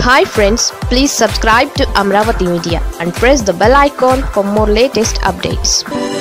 hi friends please subscribe to Amaravati media and press the bell icon for more latest updates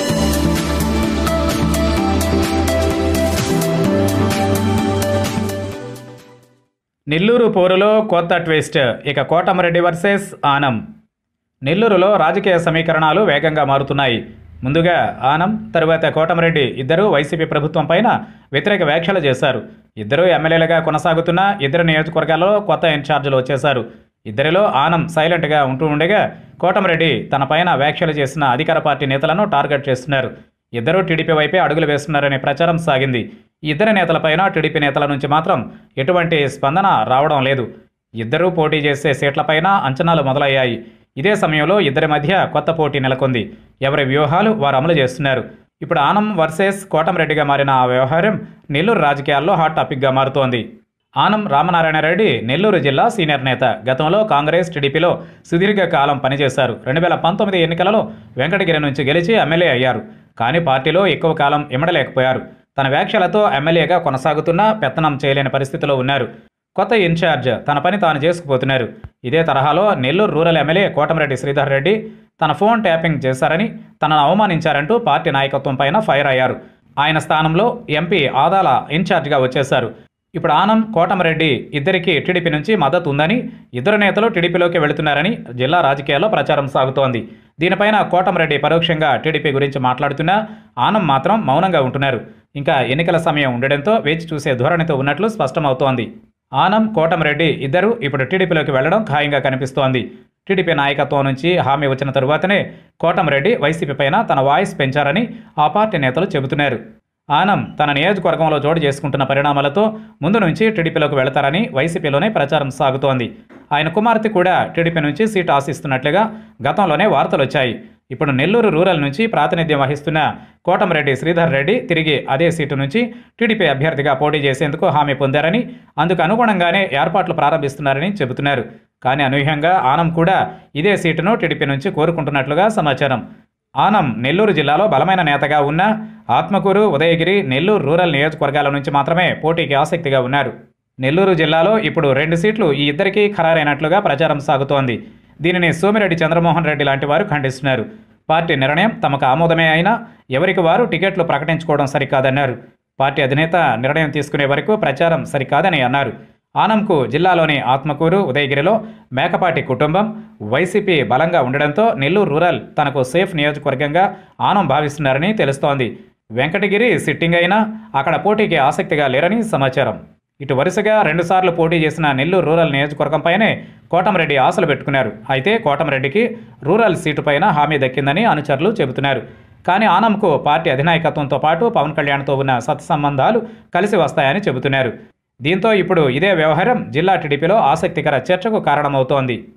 Nellore పోరులో కొత్త twist ఇక Kotamreddy versus Anam నెల్లూరులో రాజకీయ సమీకరణాలు వేగంగా మారుతున్నాయి ముందుగా ఆనం తరువాత కోటమరెడ్డి ఇద్దరూ వైసీపీ ప్రభుత్వం పైన వ్యతిరేక వ్యాఖ్యలు చేశారు ఇద్దరూ ఎమ్మెల్యేలుగా కొనసాగుతున్న ఇద్దరు నియోజకవర్గాల్లో కొత్త ఇన్ఛార్జీలు వచ్చేశారు ఇద్దరిలో ఆనం సైలెంట్గా ఉంటూ ఉండగా కోటమరెడ్డి తన పైన వ్యాఖ్యలు చేసిన అధికార పార్టీ నేతలను టార్గెట్ చేస్తున్నారు ఇద్దరూ టీడీపీ వైపే అడుగులు వేస్తున్నారనే ప్రచారం సాగింది ఈ ఇద్దరు నేతలపైన టీడీపీ నేతల నుంచి మాత్రం ఎటువంటి స్పందన రావడం లేదు ఇద్దరూ పోటీ చేసే సీట్లపైన అంచనాలు మొదలయ్యాయి ఇదే సమయంలో ఇద్దరి మధ్య కొత్త పోటీ నెలకొంది ఎవరి వ్యూహాలు వారు అమలు చేస్తున్నారు ఇప్పుడు ఆనం వర్సెస్ కోటమిరెడ్డిగా మారిన ఆ వ్యవహారం నెల్లూరు రాజకీయాల్లో హాట్ టాపిక్గా మారుతోంది ఆనం రామనారాయణ రెడ్డి నెల్లూరు జిల్లా సీనియర్ నేత గతంలో కాంగ్రెస్ టీడీపీలో సుదీర్ఘ కాలం పనిచేశారు రెండు వేల పంతొమ్మిది ఎన్నికలలో వెంకటగిరి నుంచి గెలిచి ఎమ్మెల్యే అయ్యారు కానీ పార్టీలో ఎక్కువ కాలం ఇమడలేకపోయారు తన వ్యాఖ్యలతో ఎమ్మెల్యేగా కొనసాగుతున్నా పెత్తనం చేయలేని పరిస్థితిలో ఉన్నారు కొత్త ఇన్ఛార్జ్ తన పని తాను చేసుకుపోతున్నారు ఇదే తరహాలో నెల్లూరు రూరల్ ఎమ్మెల్యే కోటమిరెడ్డి శ్రీధర్ రెడ్డి తన ఫోన్ ట్యాపింగ్ చేశారని తనను అవమానించారంటూ పార్టీ నాయకత్వం పైన ఫైర్ అయ్యారు ఆయన స్థానంలో ఎంపీ ఆదాల ఇన్ఛార్జిగా వచ్చేశారు ఇప్పుడు ఆనం కోటమరెడ్డి ఇద్దరికి టీడీపీ నుంచి మద్దతు ఉందని ఇద్దరు నేతలు టీడీపీలోకి వెళుతున్నారని జిల్లా రాజకీయాల్లో ప్రచారం సాగుతోంది దీనిపైన కోటమరెడ్డి పరోక్షంగా టీడీపీ గురించి మాట్లాడుతున్నా ఆనం మాత్రం మౌనంగా ఉంటున్నారు ఇంకా ఎన్నికల సమయం ఉండడంతో వేచి చూసే ధోరణితో ఉన్నట్లు స్పష్టమవుతోంది ఆనం కోటమరెడ్డి ఇద్దరు ఇప్పుడు టీడీపీలోకి వెళ్లడం ఖాయంగా కనిపిస్తోంది టీడీపీ నాయకత్వం నుంచి హామీ వచ్చిన తరువాతనే కోటమరెడ్డి వైసీపీ పైన తన వాయిస్ పెంచారని ఆ పార్టీ నేతలు చెబుతున్నారు ఆనం తన నియోజకవర్గంలో చోటు చేసుకుంటున్న పరిణామాలతో ముందు నుంచి టీడీపీలోకి వెళతారని వైసీపీలోనే ప్రచారం సాగుతోంది ఆయన కుమార్తె కూడా టీడీపీ నుంచి సీటు ఆశిస్తున్నట్లుగా గతంలోనే వార్తలు వచ్చాయి ఇప్పుడు నెల్లూరు రూరల్ నుంచి ప్రాతినిధ్యం వహిస్తున్న కోటమిరెడ్డి శ్రీధర్ రెడ్డి తిరిగి అదే సీటు నుంచి టీడీపీ అభ్యర్థిగా పోటీ చేసేందుకు హామీ పొందారని అందుకు అనుగుణంగానే ఏర్పాట్లు ప్రారంభిస్తున్నారని చెబుతున్నారు కానీ అనూహ్యంగా ఆనం కూడా ఇదే సీటును టీడీపీ నుంచి కోరుకుంటున్నట్లుగా సమాచారం ఆనం నెల్లూరు జిల్లాలో బలమైన నేతగా ఉన్న ఆత్మకూరు ఉదయగిరి నెల్లూరు రూరల్ నియోజకవర్గాల నుంచి మాత్రమే పోటీకి ఆసక్తిగా ఉన్నారు నెల్లూరు జిల్లాలో ఇప్పుడు రెండు సీట్లు ఈ ఇద్దరికీ ఖరారైనట్లుగా ప్రచారం సాగుతోంది దీనిని సోమిరెడ్డి చంద్రమోహన్ రెడ్డి లాంటి వారు ఖండిస్తున్నారు పార్టీ నిర్ణయం తమకు ఆమోదమే అయినా ఎవరికి వారు టికెట్లు ప్రకటించుకోవడం సరికాదన్నారు పార్టీ అధినేత నిర్ణయం తీసుకునే వరకు ప్రచారం సరికాదని అన్నారు ఆనంకు జిల్లాలోని ఆత్మకూరు ఉదయగిరిలో మేకపాటి కుటుంబం వైసీపీ బలంగా ఉండడంతో నెల్లూరు రూరల్ తనకు సేఫ్ నియోజకవర్గంగా ఆనం భావిస్తున్నారని తెలుస్తోంది వెంకటగిరి సిట్టింగ్ అయినా అక్కడ పోటీకి ఆసక్తిగా లేరని సమాచారం ఇటు వరుసగా రెండుసార్లు పోటీ చేసిన నెల్లూరు రూరల్ నియోజకవర్గంపైనే కోటమిరెడ్డి ఆశలు పెట్టుకున్నారు అయితే కోటమిరెడ్డికి రూరల్ సీటుపైన హామీ దక్కిందని అనుచరులు చెబుతున్నారు కానీ ఆనంకు పార్టీ అధినాయకత్వంతో పాటు పవన్ కళ్యాణ్తో ఉన్న సత్సంబంధాలు కలిసి వస్తాయని చెబుతున్నారు దీంతో ఇప్పుడు ఇదే వ్యవహారం జిల్లా టీడీపీలో ఆసక్తికర చర్చకు కారణమవుతోంది